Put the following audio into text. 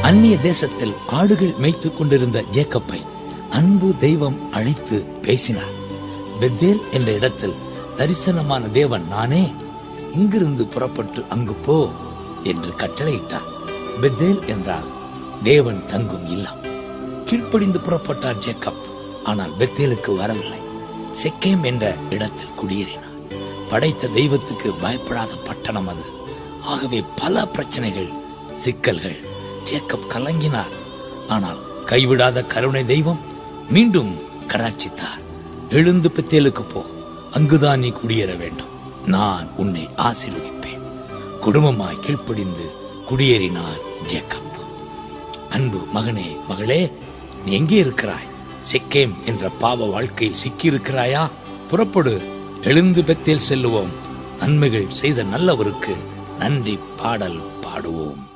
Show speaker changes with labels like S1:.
S1: அந்நிய தேசத்தில் ஆடுகள் மேய்த்துக் கொண்டிருந்த ஜேக்கப்பை அன்பு தெய்வம் அழைத்து பேசினார் பெத்தேல் என்ற இடத்தில் தரிசனமான தேவன் நானே இங்கிருந்து புறப்பட்டு அங்கு போ என்று கட்டளையிட்டார் பெத்தேல் என்றால் தேவன் தங்கும் இல்லம் கீழ்ப்படிந்து புறப்பட்டார் ஜேக்கப் ஆனால் பெத்தேலுக்கு வரவில்லை செக்கேம் என்ற இடத்தில் குடியேறினார் படைத்த தெய்வத்துக்கு பயப்படாத பட்டணம் அது ஆகவே பல பிரச்சனைகள் சிக்கல்கள் ஜேக்கப் கலங்கினார் ஆனால் கைவிடாத கருணை தெய்வம் மீண்டும் கடாட்சித்தார் எழுந்து பெத்தேலுக்கு போ அங்குதான் நீ குடியேற வேண்டும் நான் உன்னை ஆசீர்வதிப்பேன் குடும்பமாய் கீழ்ப்படிந்து குடியேறினார் ஜேக்கப் அன்பு மகனே மகளே நீ எங்கே இருக்கிறாய் செக்கேம் என்ற பாவ வாழ்க்கையில் சிக்கியிருக்கிறாயா புறப்படு எழுந்து பெத்தேல் செல்லுவோம் நன்மைகள் செய்த நல்லவருக்கு நன்றி பாடல் பாடுவோம்